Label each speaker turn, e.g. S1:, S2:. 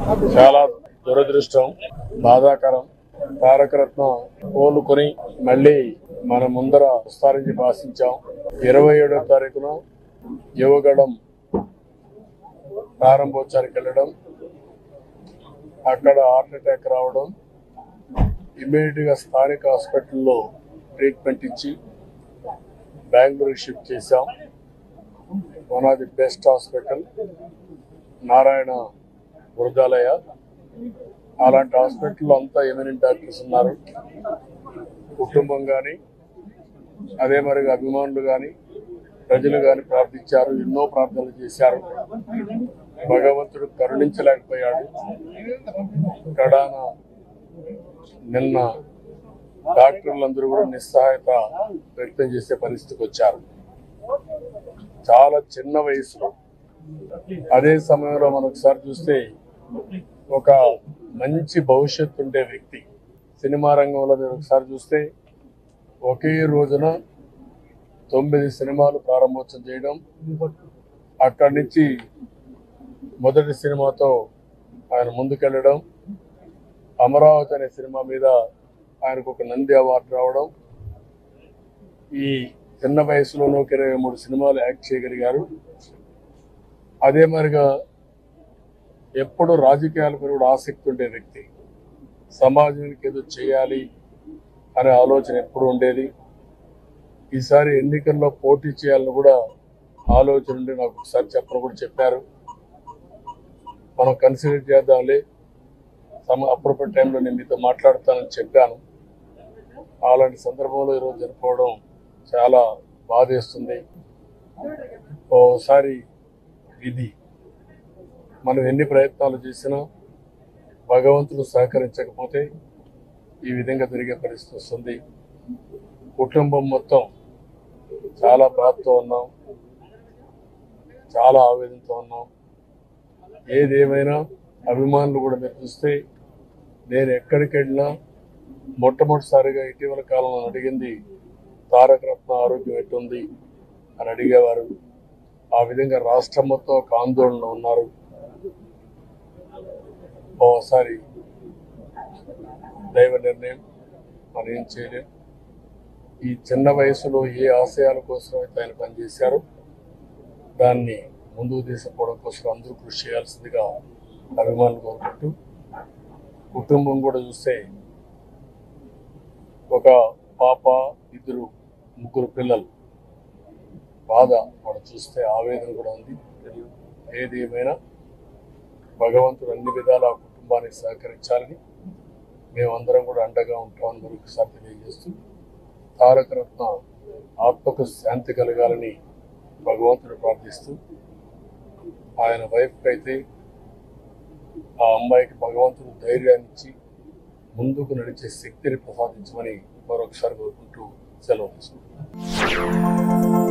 S1: చాలా దురదృష్టం బాధాకరం తారక రత్న కోలుకొని మళ్ళీ మన ముందర వస్తారని చెప్పి ఆశించాం ఇరవై ఏడో తారీఖున యువగడం ప్రారంభోత్సవానికి వెళ్ళడం అక్కడ హార్ట్ అటాక్ రావడం ఇమ్మీడియట్ గా స్థానిక హాస్పిటల్లో ట్రీట్మెంట్ ఇచ్చి బెంగళూరు షిఫ్ట్ చేశాం one of the best hospital Narayana మృగాలయ అలాంటి హాస్పిటల్లో అంతా ఎమినెంట్ డాక్టర్స్ ఉన్నారు కుటుంబం కానీ అదే మరి అభిమానులు కానీ ప్రజలు కానీ ప్రార్థించారు ఎన్నో ప్రార్థనలు చేశారు భగవంతుడు కరుణించలేకపోయాడు కడాన నిన్న డాక్టర్లందరూ కూడా నిస్సహాయత వ్యక్తం చేసే పరిస్థితికి వచ్చారు చాలా చిన్న వయసులో అదే సమయంలో మనం ఒకసారి చూస్తే ఒక మంచి భవిష్యత్తు ఉండే వ్యక్తి సినిమా రంగంలో మీరు ఒకసారి చూస్తే ఒకే రోజున తొమ్మిది సినిమాలు ప్రారంభోత్సవం చేయడం అక్కడి నుంచి మొదటి సినిమాతో ఆయన ముందుకెళ్ళడం అమరావతి అనే సినిమా మీద ఆయనకు ఒక నంది అవార్డు రావడం ఈ చిన్న వయసులోనూ ఒక ఇరవై మూడు సినిమాలు యాక్ట్ చేయగలిగారు అదే మరిగా ఎప్పుడు రాజకీయాల మీద కూడా ఆసక్తి ఉండే వ్యక్తి సమాజానికి ఏదో చేయాలి అనే ఆలోచన ఎప్పుడు ఉండేది ఈసారి ఎన్నికల్లో పోటీ చేయాలని కూడా ఆలోచన ఉండి నాకు ఒకసారి చెప్పని కూడా చెప్పారు మనం కన్సిడర్ చేద్దాంలే సమ అప్పుడప్పుడు టైంలో నేను మీతో మాట్లాడతానని చెప్పాను అలాంటి సందర్భంలో ఈరోజు జరుపుకోవడం చాలా బాధేస్తుంది ఓసారి విధి మనం ఎన్ని ప్రయత్నాలు చేసినా భగవంతుడు సహకరించకపోతే ఈ విధంగా జరిగే పరిస్థితి వస్తుంది కుటుంబం మొత్తం చాలా బాధతో ఉన్నాం చాలా ఆవేదనతో ఉన్నాం ఏదేమైనా అభిమానులు కూడా మీరు చూస్తే నేను ఎక్కడికి వెళ్ళినా మొట్టమొదటిసారిగా ఇటీవల కాలంలో అడిగింది తారక రత్న ఆరోగ్యం ఎట్టుంది అని అడిగేవారు ఆ విధంగా రాష్ట్రం మొత్తం ఒక ఆందోళన ఉన్నారు ఓసారి దైవ నిర్ణయం మనం ఏం చేయలేం ఈ చిన్న వయసులో ఏ ఆశయాల కోసం అయితే ఆయన పనిచేశారో దాన్ని ముందుకు తీసుకుపోవడం కోసం అందరూ కృషి చేయాల్సిందిగా అభిమానులు కోరుకుంటూ కుటుంబం కూడా చూస్తే ఒక పాప ఇద్దరు ముగ్గురు పిల్లలు బాధ మనం చూస్తే ఆవేదన కూడా ఉంది ఏది ఏమైనా భగవంతుడు అన్ని విధాల ఆ కుటుంబానికి సహకరించాలని మేమందరం కూడా అండగా ఉంటామని మరొకసారి తెలియజేస్తూ తారక రత్న ఆత్మకు శాంతి కలగాలని భగవంతుడు ప్రార్థిస్తూ ఆయన వైఫ్కి అయితే ఆ అమ్మాయికి భగవంతుడు ధైర్యాన్ని ఇచ్చి ముందుకు నడిచే శక్తిని ప్రసాదించమని మరొకసారి కోరుకుంటూ సెలవు తీసుకుంటున్నాను